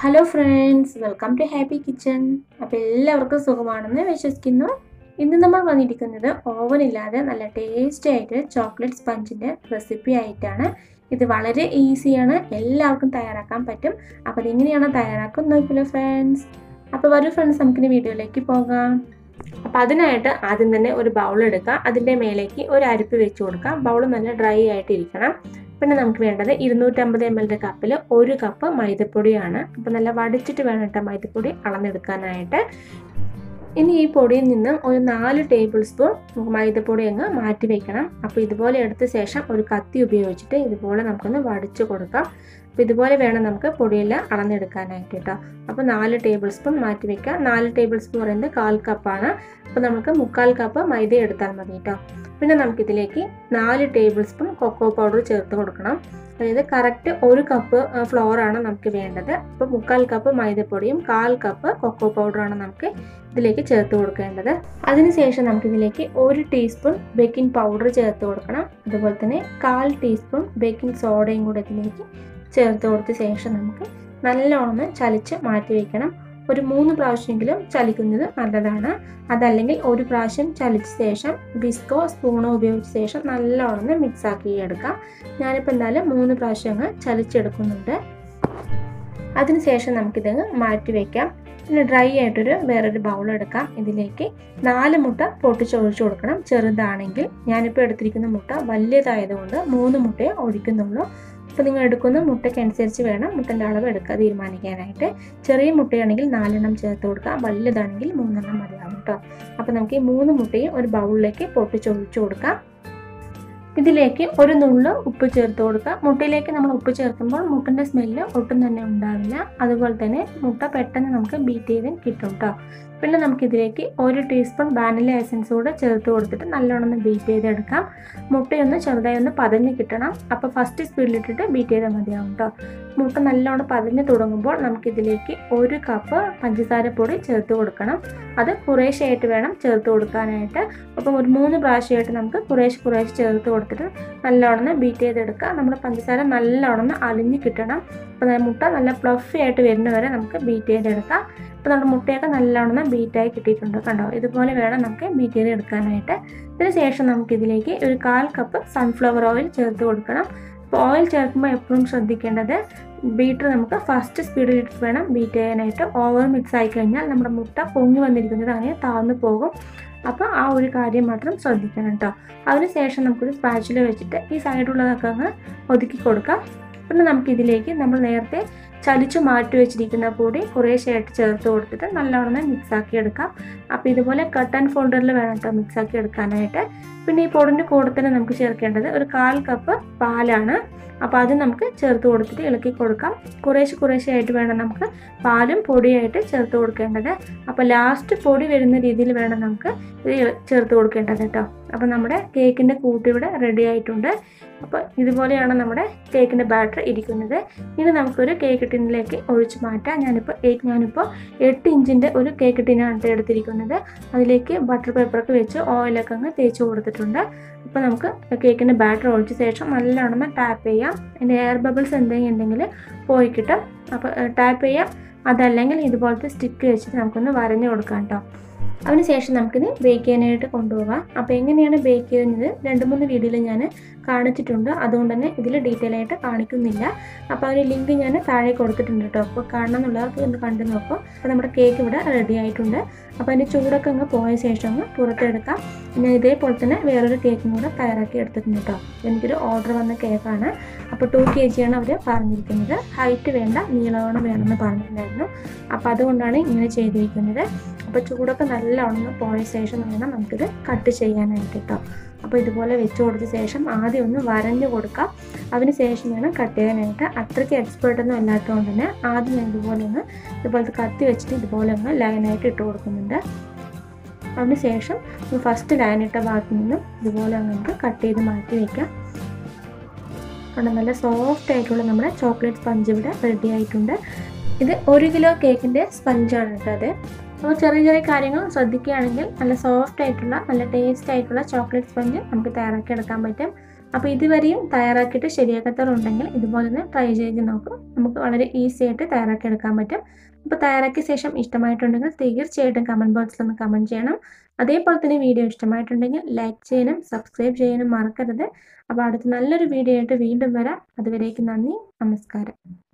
hello friends welcome to happy kitchen അപ്പോൾ എല്ലാവർക്കും സുഖമാണെന്ന് വിശ്വസിക്കുന്നു ഇന്ന് നമ്മൾ വന്നിരിക്കുന്നത് ഓവൻ ഇല്ലാതെ നല്ല ടേസ്റ്റി ആയിട്ട് ചോക്ലേറ്റ് സ്പഞ്ചിൻ്റെ റെസിപ്പി ആയിട്ടാണ് ഇത് വളരെ ഈസിയാണ് എല്ലാവർക്കും തയ്യാറാക്കാൻ പറ്റും അപ്പോൾ അതെങ്ങനെയാണ് തയ്യാറാക്കാൻ നോക്കില്ല ഫ്രണ്ട്സ് അപ്പോൾ വരൂ ഫ്രണ്ട്സ് നമുക്കിനി വീഡിയോയിലേക്ക് പോകാം അപ്പോൾ അതിനായിട്ട് ആദ്യം തന്നെ ഒരു ബൗൾ എടുക്കുക അതിൻ്റെ മേലേക്ക് ഒരു അരിപ്പ് വെച്ച് കൊടുക്കാം ബൗൾ നല്ല ഡ്രൈ ആയിട്ട് ഇരിക്കണം പിന്നെ നമുക്ക് വേണ്ടത് ഇരുന്നൂറ്റമ്പത് എം എല്ലിൻ്റെ കപ്പിൽ ഒരു കപ്പ് മൈദപ്പൊടിയാണ് അപ്പോൾ നല്ല വടിച്ചിട്ട് വേണം കേട്ടോ മൈദപ്പൊടി അളന്നെടുക്കാനായിട്ട് ഇനി ഈ പൊടിയിൽ നിന്ന് ഒരു നാല് ടേബിൾ സ്പൂൺ നമുക്ക് മൈദപ്പൊടി അങ്ങ് മാറ്റി വെക്കണം അപ്പോൾ ഇതുപോലെ എടുത്ത ശേഷം ഒരു കത്തി ഉപയോഗിച്ചിട്ട് ഇതുപോലെ നമുക്കൊന്ന് വടിച്ച് കൊടുക്കാം അപ്പോൾ ഇതുപോലെ വേണം നമുക്ക് പൊടിയെല്ലാം അളന്നെടുക്കാനായിട്ട് കേട്ടോ അപ്പോൾ നാല് ടേബിൾ സ്പൂൺ മാറ്റി വെക്കാം നാല് ടേബിൾ സ്പൂൺ പറയുന്നത് കാൽ കപ്പാണ് അപ്പോൾ നമുക്ക് മുക്കാൽ കപ്പ് മൈദ എടുത്താൽ മതി കേട്ടോ പിന്നെ നമുക്കിതിലേക്ക് നാല് ടേബിൾ സ്പൂൺ കൊക്കോ പൗഡർ ചേർത്ത് കൊടുക്കണം അതായത് കറക്റ്റ് ഒരു കപ്പ് ഫ്ലോറാണ് നമുക്ക് വേണ്ടത് അപ്പോൾ മുക്കാൽ കപ്പ് മൈദപ്പൊടിയും കാൽ കപ്പ് കൊക്കോ പൗഡറാണ് നമുക്ക് ഇതിലേക്ക് ചേർത്ത് കൊടുക്കേണ്ടത് അതിനുശേഷം നമുക്കിതിലേക്ക് ഒരു ടീസ്പൂൺ ബേക്കിംഗ് പൗഡർ ചേർത്ത് കൊടുക്കണം അതുപോലെ തന്നെ കാൽ ടീസ്പൂൺ ബേക്കിംഗ് സോഡയും കൂടെ ഇതിലേക്ക് ചേർത്ത് കൊടുത്ത ശേഷം നമുക്ക് നല്ലോണം ചലിച്ച് മാറ്റി വയ്ക്കണം ഒരു മൂന്ന് പ്രാവശ്യമെങ്കിലും ചലിക്കുന്നത് നല്ലതാണ് അതല്ലെങ്കിൽ ഒരു പ്രാവശ്യം ചലിച്ച ശേഷം ബിസ്കോ സ്പൂണോ ഉപയോഗിച്ച ശേഷം നല്ലോണം മിക്സ് ആക്കി എടുക്കാം ഞാനിപ്പോൾ എന്തായാലും മൂന്ന് പ്രാവശ്യം അങ്ങ് ചലിച്ചെടുക്കുന്നുണ്ട് അതിനുശേഷം നമുക്കിതങ്ങ് മാറ്റി വയ്ക്കാം പിന്നെ ഡ്രൈ ആയിട്ടൊരു വേറൊരു ബൗൾ എടുക്കാം ഇതിലേക്ക് നാല് മുട്ട പൊട്ടിച്ചൊഴിച്ചു കൊടുക്കണം ചെറുതാണെങ്കിൽ ഞാനിപ്പോൾ എടുത്തിരിക്കുന്ന മുട്ട വലിയതായതുകൊണ്ട് മൂന്ന് മുട്ടയെ ഒഴിക്കുന്നുള്ളൂ അപ്പോൾ നിങ്ങൾ എടുക്കുന്ന മുട്ടയ്ക്കനുസരിച്ച് വേണം മുട്ടൻ്റെ അളവ് എടുക്കുക തീരുമാനിക്കാനായിട്ട് ചെറിയ മുട്ടയാണെങ്കിൽ നാലെണ്ണം ചേർത്ത് കൊടുക്കുക വലുതാണെങ്കിൽ മൂന്നെണ്ണം മതിയാവും കേട്ടോ അപ്പോൾ നമുക്ക് ഈ മൂന്ന് മുട്ടയും ഒരു ബൗളിലേക്ക് പൊട്ടിച്ചൊഴിച്ചു കൊടുക്കാം ഇതിലേക്ക് ഒരു നുള്ള് ഉപ്പ് ചേർത്ത് കൊടുക്കുക മുട്ടയിലേക്ക് നമ്മൾ ഉപ്പ് ചേർക്കുമ്പോൾ മുട്ടൻ്റെ സ്മെല്ല് ഒട്ടും തന്നെ ഉണ്ടാവില്ല അതുപോലെ തന്നെ മുട്ട പെട്ടെന്ന് നമുക്ക് ബീറ്റ് ചെയ്ത് കിട്ടും കേട്ടോ പിന്നെ നമുക്കിതിലേക്ക് ഒരു ടീസ്പൂൺ വാനില എസൻസ് കൂടെ ചേർത്ത് കൊടുത്തിട്ട് നല്ലോണം ഒന്ന് ബീറ്റ് ചെയ്തെടുക്കാം മുട്ടയൊന്ന് ചെറുതായി ഒന്ന് പതഞ്ഞ് കിട്ടണം അപ്പോൾ ഫസ്റ്റ് സ്പീഡിലിട്ടിട്ട് ബീറ്റ് ചെയ്താൽ മതിയാവും കേട്ടോ മുട്ട നല്ലോണം പതഞ്ഞ് തുടങ്ങുമ്പോൾ നമുക്കിതിലേക്ക് ഒരു കപ്പ് പഞ്ചസാര പൊടി ചേർത്ത് കൊടുക്കണം അത് കുറേശ്ശെയായിട്ട് വേണം ചേർത്ത് കൊടുക്കാനായിട്ട് അപ്പം ഒരു മൂന്ന് പ്രാവശ്യമായിട്ട് നമുക്ക് കുറേശ്ശെ കുറേശ്ശെ ചേർത്ത് കൊടുത്തിട്ട് നല്ലോണം ബീറ്റ് ചെയ്തെടുക്കുക നമ്മുടെ പഞ്ചസാര നല്ലോണം അലിഞ്ഞ് കിട്ടണം അപ്പോൾ മുട്ട നല്ല ഫ്ലഫി ആയിട്ട് വരുന്നവരെ നമുക്ക് ബീറ്റ് ചെയ്തെടുക്കാം ഇപ്പോൾ നമ്മുടെ മുട്ടയൊക്കെ നല്ലോണം ബീറ്റായി കിട്ടിയിട്ടുണ്ട് കണ്ടോ ഇതുപോലെ വേണം നമുക്ക് ബീറ്റ് ചെയ്ത് എടുക്കാനായിട്ട് ഇതിന് ശേഷം നമുക്കിതിലേക്ക് ഒരു കാൽ കപ്പ് സൺഫ്ലവർ ഓയിൽ ചേർത്ത് കൊടുക്കണം അപ്പോൾ ഓയിൽ ചേർക്കുമ്പോൾ എപ്പോഴും ശ്രദ്ധിക്കേണ്ടത് ബീറ്റർ നമുക്ക് ഫസ്റ്റ് സ്പീഡിൽ ഇട്ട് വേണം ബീറ്റ് ചെയ്യാനായിട്ട് ഓവർ മിക്സ് ആയി കഴിഞ്ഞാൽ നമ്മുടെ മുട്ട പൊങ്ങി വന്നിരിക്കുന്നത് അങ്ങനെ താഴ്ന്നു പോകും അപ്പോൾ ആ ഒരു കാര്യം മാത്രം ശ്രദ്ധിക്കണം കേട്ടോ അതിന് ശേഷം നമുക്കൊരു സ്പാച്ചിൽ വെച്ചിട്ട് ഈ സൈഡുള്ളതൊക്കെ അങ്ങ് ഒതുക്കി കൊടുക്കാം പിന്നെ നമുക്കിതിലേക്ക് നമ്മൾ നേരത്തെ ചലിച്ചു മാറ്റി വെച്ചിരിക്കുന്ന പൊടി കുറേശ്ശെയായിട്ട് ചേർത്ത് കൊടുത്തിട്ട് നല്ലോണം മിക്സ് ആക്കി എടുക്കാം അപ്പോൾ ഇതുപോലെ കട്ട് ആൻഡ് ഫോൾഡറിൽ വേണം കേട്ടോ മിക്സ് ആക്കി എടുക്കാനായിട്ട് പിന്നെ ഈ പൊടിൻ്റെ കൂടെ തന്നെ നമുക്ക് ചേർക്കേണ്ടത് ഒരു കാൽ കപ്പ് പാലാണ് അപ്പോൾ അത് നമുക്ക് ചേർത്ത് കൊടുത്തിട്ട് ഇളക്കി കൊടുക്കാം കുറേശ്ശെ കുറേശ്ശെ ആയിട്ട് വേണം നമുക്ക് പാലും പൊടിയായിട്ട് ചേർത്ത് കൊടുക്കേണ്ടത് അപ്പോൾ ലാസ്റ്റ് പൊടി വരുന്ന രീതിയിൽ വേണം നമുക്ക് ഇത് ചേർത്ത് കൊടുക്കേണ്ടത് കേട്ടോ അപ്പോൾ നമ്മുടെ കേക്കിൻ്റെ കൂട്ടിവിടെ റെഡി ആയിട്ടുണ്ട് അപ്പോൾ ഇതുപോലെയാണ് നമ്മുടെ കേക്കിൻ്റെ ബാറ്റർ ഇരിക്കുന്നത് ഇനി നമുക്കൊരു കേക്ക് ടിന്നിലേക്ക് ഒഴിച്ച് മാറ്റാം ഞാനിപ്പോൾ എയ്റ്റ് ഞാനിപ്പോൾ എട്ട് ഇഞ്ചിൻ്റെ ഒരു കേക്ക് ടിന്നാണ് എടുത്തിരിക്കുന്നത് അതിലേക്ക് ബട്ടർ പേപ്പറൊക്കെ വെച്ച് ഓയിലൊക്കെ അങ്ങ് തേച്ച് കൊടുത്തിട്ടുണ്ട് അപ്പോൾ നമുക്ക് കേക്കിൻ്റെ ബാറ്റർ ഒഴിച്ച ശേഷം നല്ലോണം ടാപ്പ് ചെയ്യാം അതിൻ്റെ എയർ ബബിൾസ് എന്തെങ്കിലും ഉണ്ടെങ്കിൽ പോയി കിട്ടും അപ്പോൾ ടാപ്പ് ചെയ്യാം അതല്ലെങ്കിൽ ഇതുപോലത്തെ സ്റ്റിക്ക് വെച്ചിട്ട് നമുക്കൊന്ന് വരഞ്ഞു കൊടുക്കാം കേട്ടോ അതിനുശേഷം നമുക്കിത് ബേക്ക് ചെയ്യാനായിട്ട് കൊണ്ടുപോകാം അപ്പോൾ എങ്ങനെയാണ് ബേക്ക് ചെയ്യുന്നത് രണ്ട് മൂന്ന് വീഡിയോയിൽ ഞാൻ കാണിച്ചിട്ടുണ്ട് അതുകൊണ്ട് തന്നെ ഇതിൽ ഡീറ്റെയിൽ ആയിട്ട് കാണിക്കുന്നില്ല അപ്പോൾ അതിന് ലിങ്ക് ഞാൻ താഴെ കൊടുത്തിട്ടുണ്ട് കേട്ടോ അപ്പോൾ കാണണമെന്നുള്ളവർക്ക് ഒന്ന് കണ്ടു നോക്കും അപ്പോൾ നമ്മുടെ കേക്ക് ഇവിടെ റെഡി ആയിട്ടുണ്ട് അപ്പോൾ അതിൻ്റെ ചൂടൊക്കെ അങ്ങ് പോയ ശേഷം അങ്ങ് പുറത്തെടുക്കാം ഞാൻ ഇതേപോലെ തന്നെ വേറൊരു കേക്കും കൂടെ തയ്യാറാക്കി എടുത്തിട്ടുണ്ട് കേട്ടോ എനിക്കൊരു ഓർഡർ വന്ന കേക്കാണ് അപ്പോൾ ടു കെ ജിയാണ് അവർ പറഞ്ഞിരിക്കുന്നത് ഹൈറ്റ് വേണ്ട നീളമാണ് വേണമെന്ന് പറഞ്ഞിട്ടുണ്ടായിരുന്നു അപ്പോൾ അതുകൊണ്ടാണ് ഇങ്ങനെ ചെയ്തിരിക്കുന്നത് അപ്പോൾ ചൂടൊക്കെ നല്ലോണം പോയ ശേഷം വേണം നമുക്കിത് കട്ട് ചെയ്യാനായിട്ട് കേട്ടോ അപ്പോൾ ഇതുപോലെ വെച്ച് കൊടുത്ത ശേഷം ആദ്യം ഒന്ന് വരഞ്ഞു കൊടുക്കാം അതിന് ശേഷം വേണം കട്ട് ചെയ്യാനായിട്ട് അത്രയ്ക്ക് എക്സ്പേർട്ടൊന്നും അല്ലാത്തതുകൊണ്ട് തന്നെ ആദ്യം ഞാൻ ഇതുപോലെ ഒന്ന് ഇതുപോലത്തെ കത്തി വെച്ചിട്ട് ഇതുപോലെ ഒന്ന് ലൈനായിട്ട് ഇട്ട് കൊടുക്കുന്നുണ്ട് അതിന് ശേഷം ഫസ്റ്റ് ലൈൻ ഇട്ട ഭാഗത്തു നിന്നും ഇതുപോലെ നമുക്ക് കട്ട് ചെയ്ത് മാറ്റി വയ്ക്കാം കണ്ടോ നല്ല സോഫ്റ്റ് ആയിട്ടുള്ള നമ്മുടെ ചോക്ലേറ്റ് സ്പഞ്ച് ഇവിടെ റെഡി ആയിട്ടുണ്ട് ഇത് ഒരു കിലോ കേക്കിൻ്റെ സ്പഞ്ചാണ് കേട്ടോ അത് അപ്പോൾ ചെറിയ ചെറിയ കാര്യങ്ങൾ ശ്രദ്ധിക്കുകയാണെങ്കിൽ നല്ല സോഫ്റ്റ് ആയിട്ടുള്ള നല്ല ടേസ്റ്റ് ആയിട്ടുള്ള ചോക്ലേറ്റ് സ്പഞ്ച് നമുക്ക് തയ്യാറാക്കി എടുക്കാൻ പറ്റും അപ്പോൾ ഇതുവരെയും തയ്യാറാക്കിയിട്ട് ശരിയാക്കാത്തവരുണ്ടെങ്കിൽ ഇതുപോലെ തന്നെ ട്രൈ ചെയ്ത് നോക്കും നമുക്ക് വളരെ ഈസി ആയിട്ട് തയ്യാറാക്കി എടുക്കാൻ പറ്റും അപ്പോൾ തയ്യാറാക്കിയ ശേഷം ഇഷ്ടമായിട്ടുണ്ടെങ്കിൽ തീർച്ചയായിട്ടും കമൻറ്റ് ബോക്സിൽ ഒന്ന് കമൻറ്റ് ചെയ്യണം അതേപോലെ തന്നെ വീഡിയോ ഇഷ്ടമായിട്ടുണ്ടെങ്കിൽ ലൈക്ക് ചെയ്യാനും സബ്സ്ക്രൈബ് ചെയ്യാനും മറക്കരുത് അപ്പോൾ അടുത്ത നല്ലൊരു വീഡിയോ ആയിട്ട് വീണ്ടും വരാം അതുവരേക്കും നന്ദി നമസ്കാരം